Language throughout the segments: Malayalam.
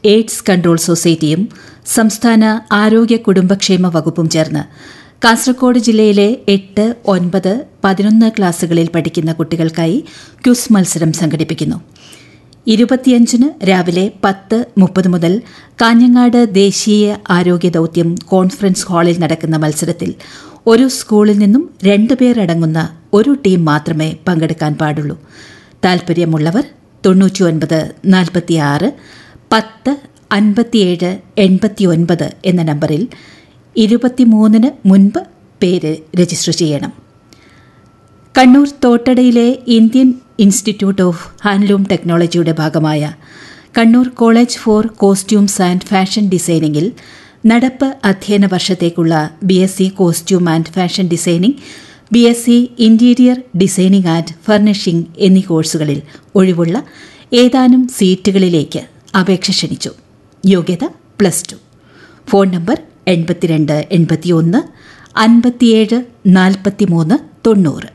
എയ്ഡ്സ് കൺട്രോൾ സൊസൈറ്റിയും സംസ്ഥാന ആരോഗ്യ കുടുംബക്ഷേമ വകുപ്പും ചേർന്ന് കാസർഗോഡ് ജില്ലയിലെ എട്ട് ഒൻപത് പതിനൊന്ന് ക്ലാസുകളിൽ പഠിക്കുന്ന കുട്ടികൾക്കായി ക്യുസ് മത്സരം സംഘടിപ്പിക്കുന്നു ഇരുപത്തിയഞ്ചിന് രാവിലെ പത്ത് മുപ്പത് മുതൽ കാഞ്ഞങ്ങാട് ദേശീയ ആരോഗ്യ ദൌത്യം കോൺഫറൻസ് ഹാളിൽ നടക്കുന്ന മത്സരത്തിൽ ഒരു സ്കൂളിൽ നിന്നും രണ്ടുപേർ അടങ്ങുന്ന ഒരു ടീം മാത്രമേ പങ്കെടുക്കാൻ പാടുള്ളൂ താൽപര്യമുള്ളവർ തൊണ്ണൂറ്റിയൊൻപത് നാൽപ്പത്തിയാറ് പത്ത് അൻപത്തിയേഴ് എൺപത്തിയൊൻപത് എന്ന നമ്പറിൽ ഇരുപത്തിമൂന്നിന് മുൻപ് പേര് രജിസ്റ്റർ ചെയ്യണം കണ്ണൂർ തോട്ടടയിലെ ഇന്ത്യൻ ഇൻസ്റ്റിറ്റ്യൂട്ട് ഓഫ് ഹാൻഡ്ലൂം ടെക്നോളജിയുടെ ഭാഗമായ Kannur college for costumes and fashion ഡിസൈനിംഗിൽ നടപ്പ് അധ്യയന വർഷത്തേക്കുള്ള B S C costume and fashion designing B S C interior designing and furnishing എന്നീ കോഴ്സുകളിൽ ഒഴിവുള്ള ഏതാനും സീറ്റുകളിലേക്ക് അപേക്ഷ ക്ഷണിച്ചു യോഗ്യത പ്ലസ് ടു ഫോൺ നമ്പർ എൺപത്തിരണ്ട് എൺപത്തിയൊന്ന് അൻപത്തിയേഴ് നാൽപ്പത്തിമൂന്ന് തൊണ്ണൂറ്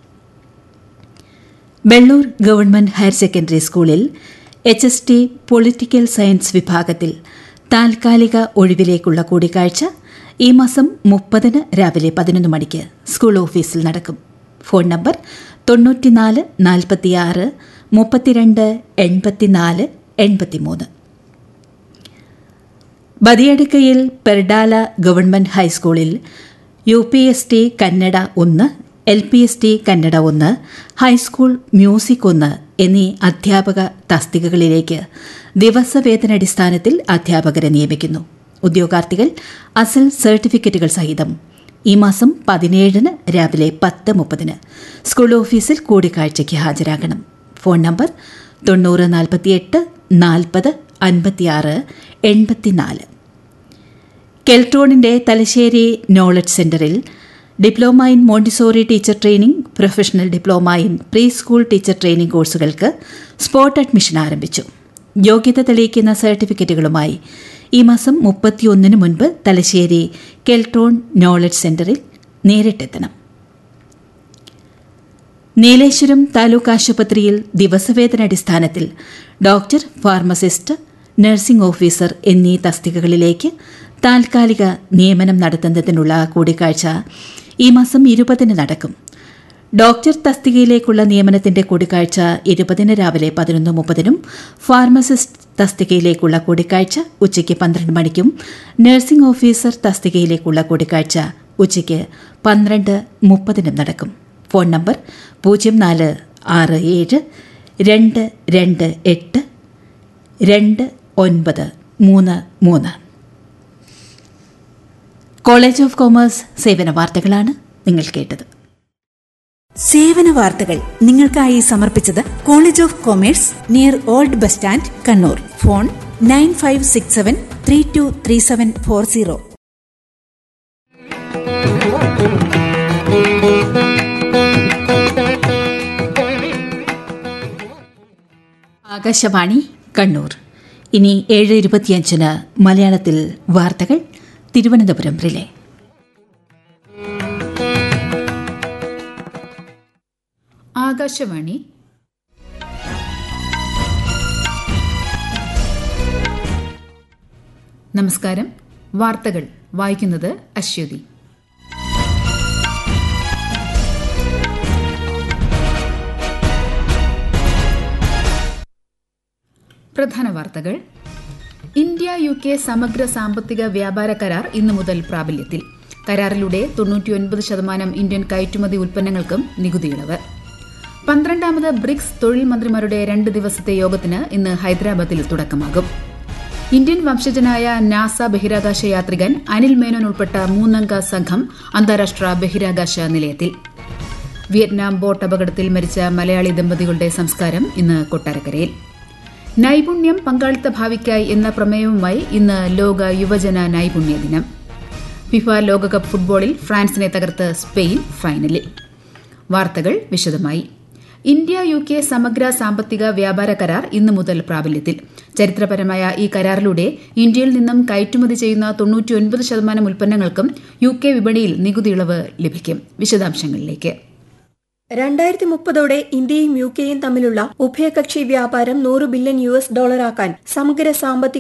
വെള്ളൂർ ഗവൺമെന്റ് ഹയർ സെക്കൻഡറി സ്കൂളിൽ H S T political science വിഭാഗത്തിൽ താൽക്കാലിക ഒഴിവിലേക്കുള്ള കൂടിക്കാഴ്ച ഈ മാസം മുപ്പതിന് രാവിലെ പതിനൊന്ന് മണിക്ക് സ്കൂൾ ഓഫീസിൽ നടക്കും ഫോൺ നമ്പർ തൊണ്ണൂറ്റിനാല് നാൽപ്പത്തിയാറ് മുപ്പത്തിരണ്ട് എൺപത്തിനാല് എൺപത്തിമൂന്ന് ബദിയടുക്കയിൽ പെർഡാല ഗവൺമെന്റ് ഹൈസ്കൂളിൽ U P S T Kannada ഒന്ന് L P S T Kannada ഒന്ന് ഹൈസ്കൂൾ മ്യൂസിക് ഒന്ന് എന്നീ അധ്യാപക തസ്തികകളിലേക്ക് ദിവസവേതനടിസ്ഥാനത്തിൽ അധ്യാപകരെ നിയമിക്കുന്നു ഉദ്യോഗാർത്ഥികൾ അസൽ സർട്ടിഫിക്കറ്റുകൾ സഹിതം ഈ മാസം പതിനേഴിന് രാവിലെ പത്ത് മുപ്പതിന് സ്കൂൾ ഓഫീസിൽ കൂടിക്കാഴ്ചയ്ക്ക് ഹാജരാകണം ഫോൺ നമ്പർ തൊണ്ണൂറ് നാൽപ്പത്തിയെട്ട് നാൽപ്പത് അൻപത്തിയാറ് എൺപത്തിനാല് കെൽട്രോണിന്റെ തലശ്ശേരി നോളജ് സെന്ററിൽ diploma in Montessori teacher training professional diploma in pre school teacher training കോഴ്സുകൾക്ക് സ്പോട്ട് അഡ്മിഷൻ ആരംഭിച്ചു യോഗ്യത തെളിയിക്കുന്ന സർട്ടിഫിക്കറ്റുകളുമായി ഈ മാസം മുപ്പത്തിയൊന്നിന് മുൻപ് തലശ്ശേരി കെൽട്രോൺ നോളജ് സെന്ററിൽ നേരിട്ടെത്തണം നീലേശ്വരം താലൂക്ക് ആശുപത്രിയിൽ ദിവസവേതനടിസ്ഥാനത്തിൽ ഡോക്ടർ ഫാർമസിസ്റ്റ് നഴ്സിംഗ് ഓഫീസർ എന്നീ തസ്തികകളിലേക്ക് താൽക്കാലിക നിയമനം നടത്തുന്നതിനുള്ള കൂടിക്കാഴ്ച ഈ മാസം ഇരുപതിന് നടക്കും ഡോക്ടർ തസ്തികയിലേക്കുള്ള നിയമനത്തിന്റെ കൂടിക്കാഴ്ച ഇരുപതിന് രാവിലെ പതിനൊന്ന് മുപ്പതിനും ഫാർമസിസ്റ്റ് തസ്തികയിലേക്കുള്ള കൂടിക്കാഴ്ച ഉച്ചയ്ക്ക് പന്ത്രണ്ട് മണിക്കും നഴ്സിംഗ് ഓഫീസർ തസ്തികയിലേക്കുള്ള കൂടിക്കാഴ്ച ഉച്ചയ്ക്ക് പന്ത്രണ്ട് മുപ്പതിനും നടക്കും ഫോൺ നമ്പർ പൂജ്യം നാല് ആറ് ഏഴ് രണ്ട് രണ്ട് എട്ട് രണ്ട് ഒൻപത് മൂന്ന് മൂന്ന് കോളേജ് ഓഫ് കോമേഴ്സ് സേവന വാർത്തകളാണ് നിങ്ങൾ കേട്ടത് സേവന വാർത്തകൾ നിങ്ങൾക്കായി സമർപ്പിച്ചത് college of commerce near old bus stand Kannur phone nine five six seven three two three seven four zero Akashvani Kannur ഇനി ഏഴ് ഇരുപത്തിയഞ്ചിന് മലയാളത്തിൽ വാർത്തകൾ തിരുവനന്തപുരം റിലേ ആകാശവാണി നമസ്കാരം വാർത്തകൾ വായിക്കുന്നത് അശ്വതി പ്രധാന വാർത്തകൾ ഇന്ത്യ യു കെ സമഗ്ര സാമ്പത്തിക വ്യാപാര കരാർ ഇന്നു മുതൽ പ്രാബല്യത്തിൽ കരാറിലൂടെ തൊണ്ണൂറ്റിയൊൻപത് ശതമാനം ഇന്ത്യൻ കയറ്റുമതി ഉൽപ്പന്നങ്ങൾക്കും നികുതിയിളവ് പന്ത്രണ്ടാമത് ബ്രിക്സ് തൊഴിൽ മന്ത്രിമാരുടെ രണ്ട് ദിവസത്തെ യോഗത്തിന് ഇന്ന് ഹൈദരാബാദിൽ തുടക്കമാകും ഇന്ത്യൻ വംശജനായ നാസ ബഹിരാകാശ യാത്രികൻ അനിൽ മേനോൻ ഉൾപ്പെട്ട മൂന്നംഗ സംഘം അന്താരാഷ്ട്ര ബഹിരാകാശ നിലയത്തിൽ വിയറ്റ്നാം ബോട്ട് അപകടത്തിൽ മരിച്ച മലയാളി ദമ്പതികളുടെ സംസ്കാരം ഇന്ന് കൊട്ടാരക്കരയിൽ നൈപുണ്യം പങ്കാളിത്ത ഭാവിക്കായി എന്ന പ്രമേയവുമായി ഇന്ന് ലോക യുവജന നൈപുണ്യ ദിനം ഫിഫ ലോകകപ്പ് ഫുട്ബോളിൽ ഫ്രാൻസിനെ തകർത്ത് സ്പെയിൻ ഫൈനലിൽ വാർത്തകൾ വിശദമായി ഇന്ത്യ യു കെ സമഗ്ര സാമ്പത്തിക വ്യാപാര കരാർ ഇന്നു മുതൽ പ്രാബല്യത്തിൽ ചരിത്രപരമായ ഈ കരാറിലൂടെ ഇന്ത്യയിൽ നിന്നും കയറ്റുമതി ചെയ്യുന്ന തൊണ്ണൂറ്റിയൊൻപത് ശതമാനം ഉൽപ്പന്നങ്ങൾക്കും യു കെ വിപണിയിൽ നികുതി ഇളവ് ലഭിക്കും വിശദാംശങ്ങളിലേക്ക് രണ്ടായിരത്തി മുപ്പതോടെ ഇന്ത്യയും യു കെയും തമ്മിലുള്ള ഉഭയകക്ഷി വ്യാപാരം നൂറ് ബില്യൺ യു എസ് ഡോളറാക്കാൻ സമഗ്ര സാമ്പത്തിക